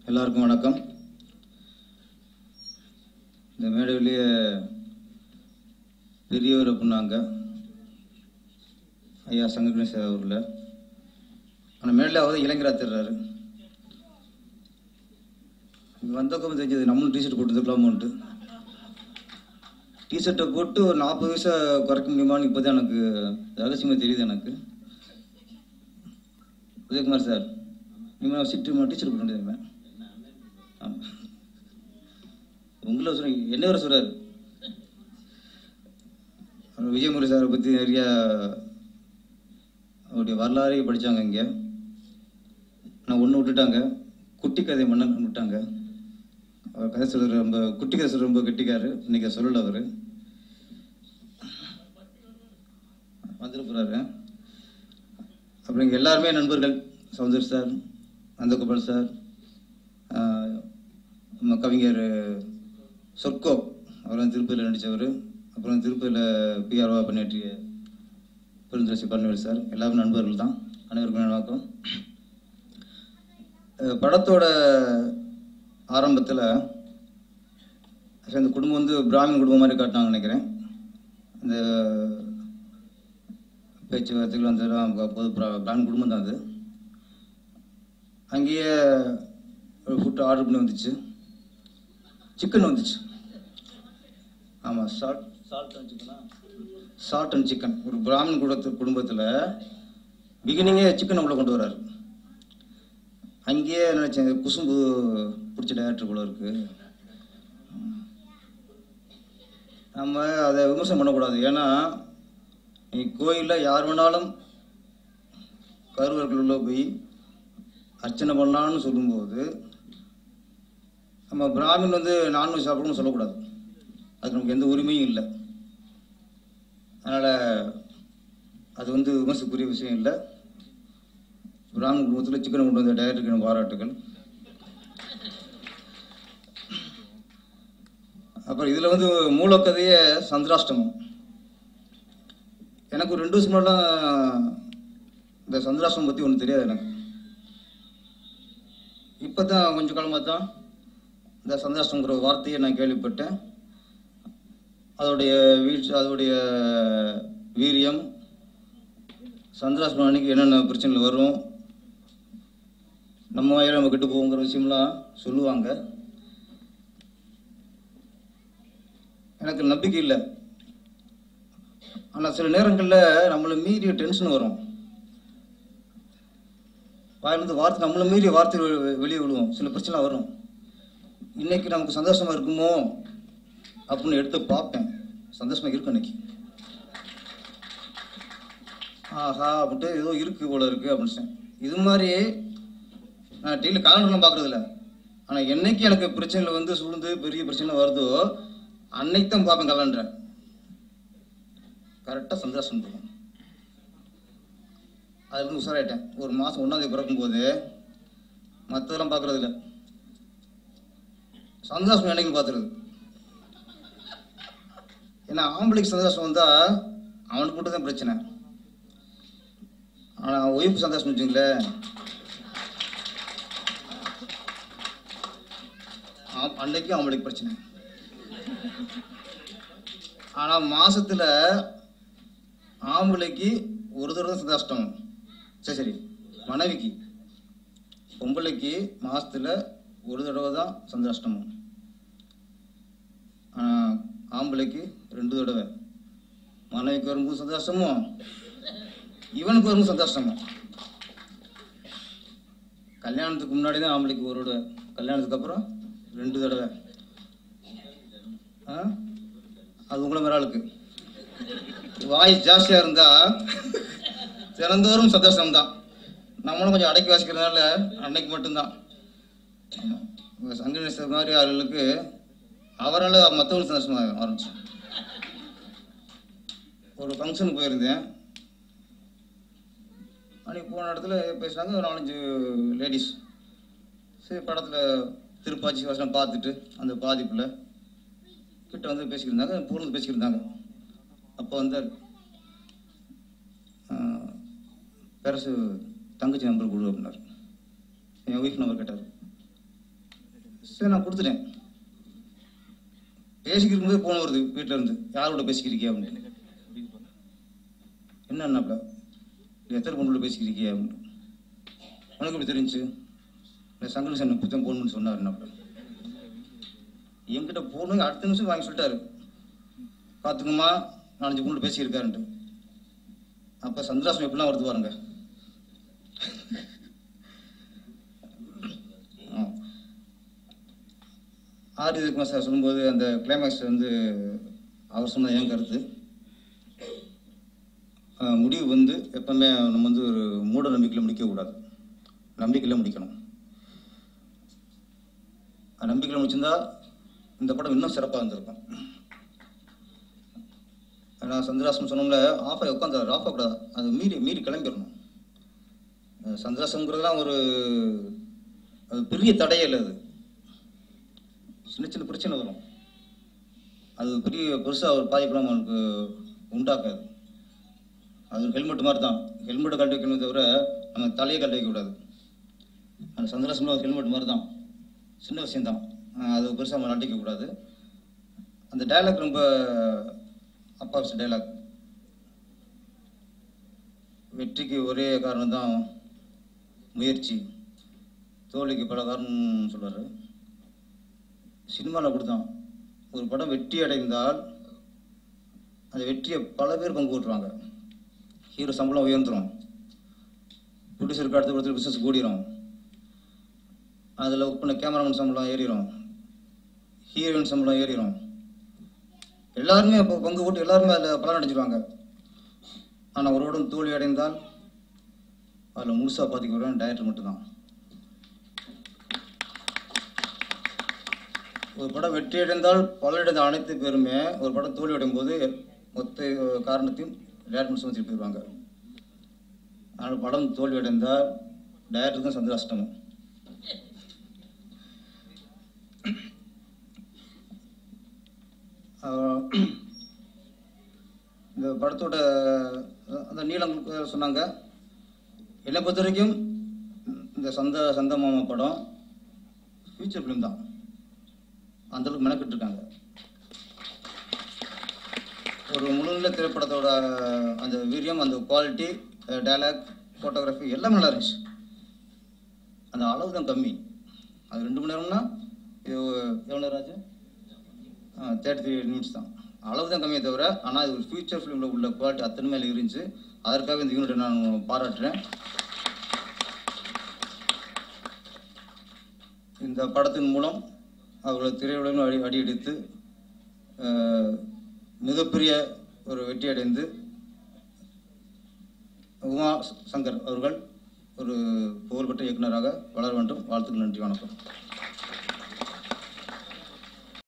எல்லாருக்கும் வணக்கம் இந்த மேடையிலேயே பெரியவர் அப்படின்னாங்க ஐயா சங்ககணேஷ் அவரில் ஆனால் மேடையில் அவர் இளைஞரா தெரிறாரு இங்கே வந்தப்போ தெரிஞ்சது நம்மளும் டிஷர்ட் போட்டுருக்கலாமோன்ட்டு டிஷர்ட்டை போட்டு ஒரு நாற்பது வயசை குறைக்க முடியுமான்னு இப்போ தான் எனக்கு ரகசியமாக தெரியுது எனக்கு உதயகுமார் சார் நீங்கள் சிட்டு டீச்சர் போட வேண்டியது ஆமாம் உங்களை சொல்ல என்ன வர சொல்கிறார் விஜயமுறை சாரை பற்றி நிறையா அவருடைய வரலாறையே படித்தாங்க இங்கே நான் ஒன்று விட்டுட்டாங்க குட்டி கதை மன்னன் விட்டாங்க அவர் கதை சொல்கிற ரொம்ப குட்டி கதை சொல்ற ரொம்ப கெட்டிக்காரு இன்னைக்கு சொல்லலை அவர் வந்துட்டு போகிறாரு அப்புறம் இங்கே எல்லாருமே நண்பர்கள் சௌந்தர் சார் நந்தகோபால் சார் ஆஹ் நம்ம கவிஞர் சொர்க்கோ அவர் வந்து திருப்பதியில் நடித்தவர் அப்புறம் திருப்பதியில் பிஆர்ஓ பணியாற்றிய பெருந்தரசி பழனிவேல் சார் எல்லாரும் நண்பர்கள் தான் அனைவருக்கும் வணக்கம் அஹ் படத்தோட ஆரம்பத்தில் இந்த குடும்பம் வந்து பிராமின் குடும்பம் மாதிரி காட்டினாங்கன்னு நினைக்கிறேன் இந்த பேச்சுவார்த்தைகள் வந்து பொது பிரா- பிராமின் குடும்பம் தான் அது அங்கேயே ஒரு ஃபுட் ஆர்டர் பண்ணி வந்துச்சு சிக்கன் வந்துச்சு ஆமாம் சால்ட் சால்ட் அண்ட் சிக்கனா சால்ட் அண்ட் சிக்கன் ஒரு பிராமின் குடும்பத்து குடும்பத்தில் பிகினிங்கே சிக்கன் உள்ள கொண்டு வராரு அங்கேயே நினச்சேன் குசும்பு பிடிச்ச டேரக்டர் போல இருக்கு நம்ம அதை விமர்சனம் பண்ணக்கூடாது ஏன்னா நீ கோயிலில் யார் வேணாலும் கருவர்கள் உள்ள போய் அர்ச்சனை பண்ணலான்னு சொல்லும்போது நம்ம பிராமின் வந்து நான்வெஜ் சாப்பிடணும்னு சொல்லக்கூடாது அது நமக்கு எந்த உரிமையும் இல்லை அதனால் அது வந்து விமர்சனக்குரிய விஷயம் இல்லை பிராமண குடும்பத்தில் சிக்கனை கொண்டு வந்த டயருக்கு எனக்கு பாராட்டுகள் அப்புறம் இதில் வந்து மூலக்கதையே சந்திராஷ்டமம் எனக்கு ஒரு ரெண்டு வருஷம் முன்னாடிலாம் இந்த சந்திராஷ்டமம் பற்றி ஒன்றும் தெரியாது எனக்கு இப்போ தான் கொஞ்ச காலமாக தான் இந்த சந்திராஷ்டமங்கிற வார்த்தையை நான் கேள்விப்பட்டேன் அதோடைய வீழ்ச்சி அதோடைய வீரியம் சந்திராஷ்டமம் அன்னைக்கு என்னென்ன பிரச்சனைகள் வரும் நம்ம வாயில நம்ம கெட்டு போவோங்கிற விஷயம்லாம் சொல்லுவாங்க எனக்கு நம்பிக்கை இல்லை ஆனால் சில நேரங்களில் நம்மளை மீறிய டென்ஷன் வரும் வாயிலிருந்து வார்த்தை நம்மளை மீறிய வார்த்தை வெ- வெளியே விழுவோம் சில பிரச்சனை வரும் இன்னைக்கு நமக்கு சந்தோஷமா இருக்குமோ அப்படின்னு எடுத்து பார்ப்பேன் சந்தோஷமா இருக்கும் இன்னைக்கு ஆஹா அப்படின்ட்டு ஏதோ இருக்கு போல இருக்கு அப்படின்னு சொன்னேன். இது மாதிரி நான் டெய்லி காலண்டர்லாம் பார்க்கறது இல்ல ஆனால் என்னைக்கு எனக்கு பிரச்சனைகள் வந்து சூழ்ந்து பெரிய பிரச்சனை வருதோ அன்னைக்கு தான் பார்ப்பேன் காலண்டரை கரெக்டாக சந்தோஷம் இருக்கும் அதுல இருந்து உஷாராயிட்டேன் ஒரு மாதம் ஒன்றாந்தேதி பிறக்கும்போது மற்றதெல்லாம் பார்க்கறது இல்ல சந்தோஷம் என்னைக்கு பார்த்துருது ஏன்னா ஆம்பளைக்கு சந்தோஷம் வந்தா அவனுக்கு மட்டும் தான் பிரச்சனை ஆனா ஒய்ஃபு சந்தோஷம் வச்சுங்களேன் ஆ- அன்னைக்கு அவங்களுக்கு பிரச்சனை ஆனா மாசத்துல ஆம்பளைக்கு ஒரு தடவை தான் சந்தோஷம் சரி சரி மனைவிக்கு பொம்பளைக்கு மாசத்துல ஒரு தடவை தான் சந்திராஷ்டமம் ஆனா ஆம்பளைக்கு ரெண்டு தடவை மனைவிக்கு வரும்போது சந்தோஷமும் இவனுக்கு வரும்போது சந்தோஷமும் கல்யாணத்துக்கு முன்னாடி தான் ஆம்பளைக்கு ஒரு தடவை கல்யாணத்துக்கு அப்புறம் ரெண்டு தடவை ஆ? அது உங்களை மாதிரி ஆளுக்கு வாய் ஜாஸ்தியா இருந்தா தினந்தோறும் சந்தோஷம் தான் நம்மளும் கொஞ்சம் அடக்கி வாசிக்கிறதுனால அன்னைக்கு மட்டும்தான் சங்கநேச மாதிரி ஆளுகளுக்கு அவரால் மற்றவங்களுக்கு சந்தோஷமாக ஆரம்பிச்சு ஒரு ஃபங்க்ஷனுக்கு போயிருந்தேன் அன்னைக்கு போன இடத்துல பேசுனாங்க ஒரு நாலஞ்சு லேடிஸ் சரி படத்தில் திருப்பாச்சி வசனம் பார்த்துட்டு அந்த பாதிப்பில் கிட்ட வந்து பேசிக்கிருந்தாங்க பூர்ணத்து பேசிக்கிருந்தாங்க அப்போ வந்தார் பெருசு தங்கச்சி நம்பர் கொடு அப்படின்னாரு என் ஒய்ஃப் நம்பர் கேட்டார் சரி நான் கொடுத்துட்டேன் பேசிக்கிட்டு இருக்கும்போது போன் வருது வீட்டில் இருந்து யாரோட பேசிக்கிறீங்க அப்படின்னு என்னன்னாப்ல எத்தனை பொண்ணோட பேசிக்கிறீங்க அப்படின்னு உனக்கு எப்படி தெரிஞ்சு இல்லை சங்கல் சன் புத்தம் போன் பண்ணி சொன்னார் என்னப்ல என்கிட்ட போன் அடுத்த நிமிஷம் வாங்கி சொல்லிட்டாரு பார்த்துக்குமா நாலஞ்சு பொண்ணு பேசியிருக்காருன்ட்டு அப்போ சந்திராசம் எப்படிலாம் வருது பாருங்க ஆ. ஆர் இதுக்கு சார் சொல்லும்போது அந்த கிளைமேக்ஸ் வந்து அவர் சொன்ன என் கருத்து ஆ, முடிவு வந்து எப்பவுமே நம்ம வந்து ஒரு மூட நம்பிக்கையில் முடிக்கக்கூடாது நம்பிக்கையில் முடிக்கணும் அந்த நம்பிக்கையில் முடிச்சிருந்தா இந்த படம் இன்னும் சிறப்பாக இருந்திருக்கும் நான் சந்திராசம் சொன்னோம்ல ஆஃப் ஆகி உட்காந்து ஆஃப் ஆகக்கூடாது அது மீறி மீறி கிளம்பிடணும் அஹ் சந்திராசம்ங்கிறதுலாம் ஒரு அது பெரிய தடையல் அது சின்ன சின்ன பிரச்சனை வரும் அது பெரிய பெருசாக ஒரு பாதிப்பெல்லாம் அவனுக்கு உண்டாக்காது அது ஹெல்மெட் மாதிரி தான் ஹெல்மெட்டை கழட்டி வைக்கணுமே தவிர நம்ம தலையை கழட்டி வைக்கக்கூடாது அந்த சந்திராசம்ல ஒரு ஹெல்மெட் மாதிரி தான் சின்ன விஷயம்தான் அஹ் அது பெருசாக நம்ம நட்டிக்க கூடாது அந்த டயலாக் ரொம்ப அப்பாஸ் டயலாக் வெற்றிக்கு ஒரே காரணம் தான் முயற்சி தோல்விக்கு பல காரணம் சொல்றாரு சினிமாவில் அப்படிதான் ஒரு படம் வெற்றி அடைந்தால் அந்த வெற்றியை பல பேர் பங்கு போட்டுருவாங்க ஹீரோ சம்பளம் உயர்ந்துரும் ப்ரொடியூசருக்கு அடுத்த படத்தில் பிஸ்னஸ் கூடிரும் அதில் ஒர்க் பண்ண கேமராமேன் சம்பளம் ஏறிடும் ஹீரோயின் சம்பளம் ஏறிடும் எல்லாருமே இப்போ பங்கு போட்டு எல்லாருமே அதில் பலன் அடைஞ்சிருவாங்க ஆனால் ஒரு உடம்பு தோல்வி அடைந்தால் அதில் முழுசாக பார்த்துக்க டைரக்டர் மட்டும்தான் ஒரு படம் வெற்றி அடைந்தால் பலனடைந்த அனைத்து பேருமே ஒரு படம் தோல்வி அடையும் போது மொத்த காரணத்தையும் டேரக்டர் சுமத்தி போயிடுவாங்க ஆனால் படம் தோல்வி அடைந்தால் டேரக்டருக்கு தான் சந்திராஷ்டமம் ஆஹ் இந்த படத்தோட அஹ் அந்த நீளம் சொன்னாங்க என்னை பொறுத்த வரைக்கும் இந்த சந்த சந்த மாமா படம் ஃபியூச்சர் ஃபிலிம் தான் அந்த அளவுக்கு மெனக்கிட்டு இருக்காங்க ஒரு முழுநிலை திரைப்படத்தோட அந்த வீரியம் அந்த குவாலிட்டி டயலாக் ஃபோட்டோகிராஃபி எல்லாமே நல்லா இருந்துச்சு அந்த அளவு தான் கம்மி அது ரெண்டு மணி நேரம்னா இது எவ்வளோ நேரம் ஆச்சு தேர்ட்டி த்ரீ மினிட்ஸ் தான் அளவு தான் கம்மியே தவிர ஆனால் இது ஒரு ஃபியூச்சர் ஃபிலிமில் உள்ள குவாலிட்டி அத்தனை மேலே இருந்துச்சு அதற்காக இந்த யூனிட்டை நான் பாராட்டுறேன் இந்த படத்தின் மூலம் அவர்களை திரையுடன் அடி அடியெடுத்து அஹ், மிகப்பெரிய ஒரு வெற்றி அடைந்து உமா சங்கர் அவர்கள் ஒரு புகழ்பெற்ற இயக்குனராக வளர வேண்டும் வாழ்த்துக்கள் நன்றி வணக்கம்